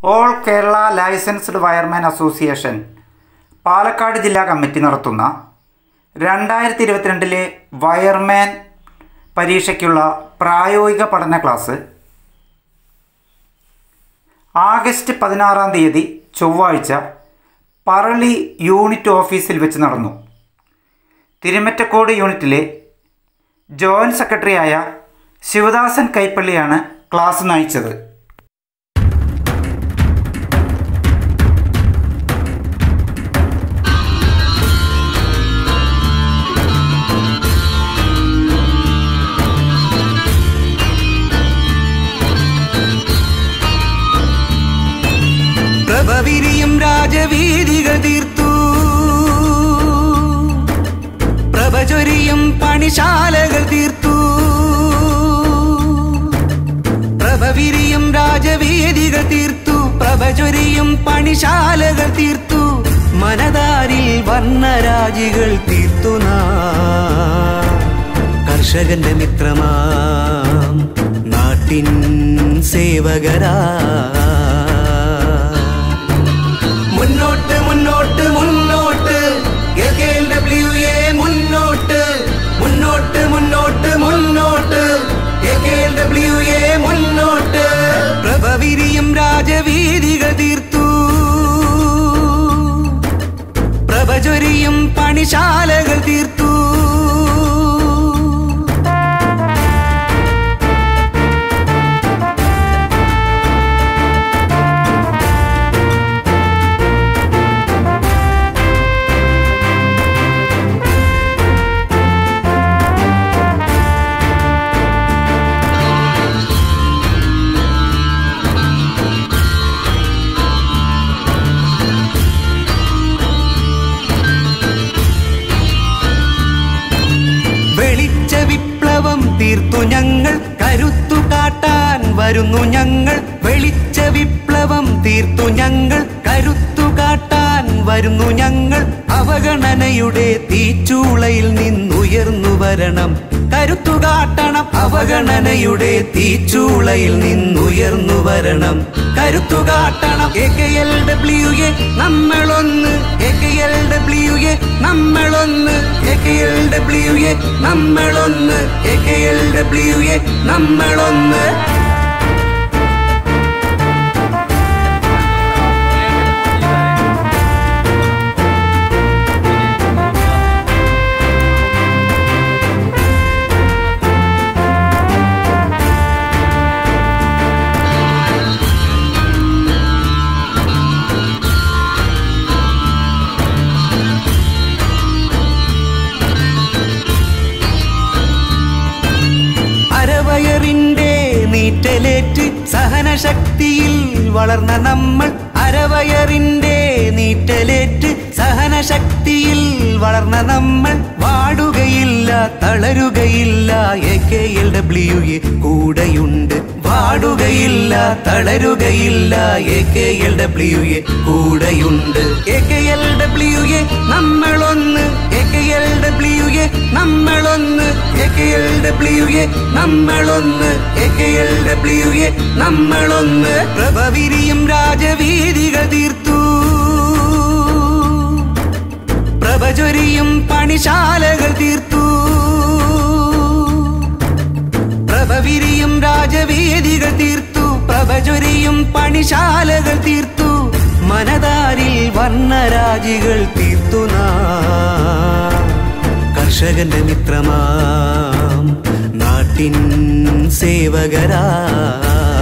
all Kerala licensed wireman association Palakkad ജില്ലാ committee നടത്തുന്ന രണ്ടായിരത്തി ഇരുപത്തിരണ്ടിലെ വയർമാൻ പരീക്ഷയ്ക്കുള്ള പ്രായോഗിക പഠന ക്ലാസ് ആഗസ്റ്റ് പതിനാറാം തീയതി ചൊവ്വാഴ്ച പറളി യൂണിറ്റ് ഓഫീസിൽ വെച്ച് നടന്നു തിരുമറ്റക്കോട് യൂണിറ്റിലെ ജോയിൻറ്റ് സെക്രട്ടറിയായ ശിവദാസൻ കൈപ്പള്ളിയാണ് ക്ലാസ് നയിച്ചത് പ്രഭവിരിയും രാജവീതികൾ തീർത്തു പ്രഭചൊരിയും പണിശാലകൾ തീർത്തു പ്രഭവിരിയും രാജവീതികൾ തീർത്തു പ്രഭചൊരിയും പണിശാലകൾ തീർത്തു മനതാരിൽ വർണ്ണരാജികൾ തീർത്തു നാം കർഷകന്റെ മിത്രമാം നാട്ടിൻ സേവകരാ മുന്നോട്ട് മുന്നോട്ട് മുന്നോട്ട് ഡബ്ല്യു എ മുന്നോട്ട് മുന്നോട്ട് മുന്നോട്ട് മുന്നോട്ട് ഡബ്ല്യു എ മുന്നോട്ട് പ്രഭവിരിയും രാജവീതികൾ തീർത്തു പ്രഭചൊരിയും പണിശാലകൾ തീർത്തു വെളിച്ച വിപ്ലവം തീർത്തു ഞങ്ങൾ കരുത്തു കാട്ടാൻ വരുന്നു ഞങ്ങൾ വെളിച്ച വിപ്ലവം തീർത്തു ഞങ്ങൾ കരുത്തു കാട്ടാൻ വരുന്നു ഞങ്ങൾ അവഗണനയുടെ തീച്ചൂളയിൽ നിന്നുയർന്നു വരണം കരുത്തു കാട്ടണം അവഗണനയുടെ തീച്ചൂളയിൽ നിന്നുയർന്നു വരണം കരുത്തു കാട്ടണം A K L W A നമ്മളൊന്ന് A K L W A നമ്മളൊന്ന് A K L W A നമ്മളൊന്ന് A K L W A നമ്മളൊന്ന് അരവയറിന്റെ നീറ്റലേറ്റ് സഹനശക്തിയിൽ വളർന്ന നമ്മൾ അരവയറിന്റെ നീറ്റലേറ്റ് സഹനശക്തിയിൽ വളർന്ന നമ്മൾ വാടുകയില്ല തളരുകയില്ല A K L W A കൂടെയുണ്ട് വാടുകയില്ല തളരുകയില്ല A K L W A കൂടെയുണ്ട് A K L W A നമ്മളൊന്ന് A K L W A നമ്മളൊന്ന് A K L W A നമ്മളൊന്ന് A K L W A നമ്മളൊന്ന് പ്രഭവിരിയും രാജവീതികൾ തീർത്തു പ്രഭചൊരിയും പണിശാലകൾ തീർത്തു പ്രഭവിരിയും രാജവീതികൾ തീർത്തു പ്രഭചൊരിയും പണിശാലകൾ തീർത്തു മനതാരിൽ വർണ്ണരാജികൾ തീർത്തു നാം കർഷകന്റെ മിത്രമാം നാട്ടിൻ സേവകരാ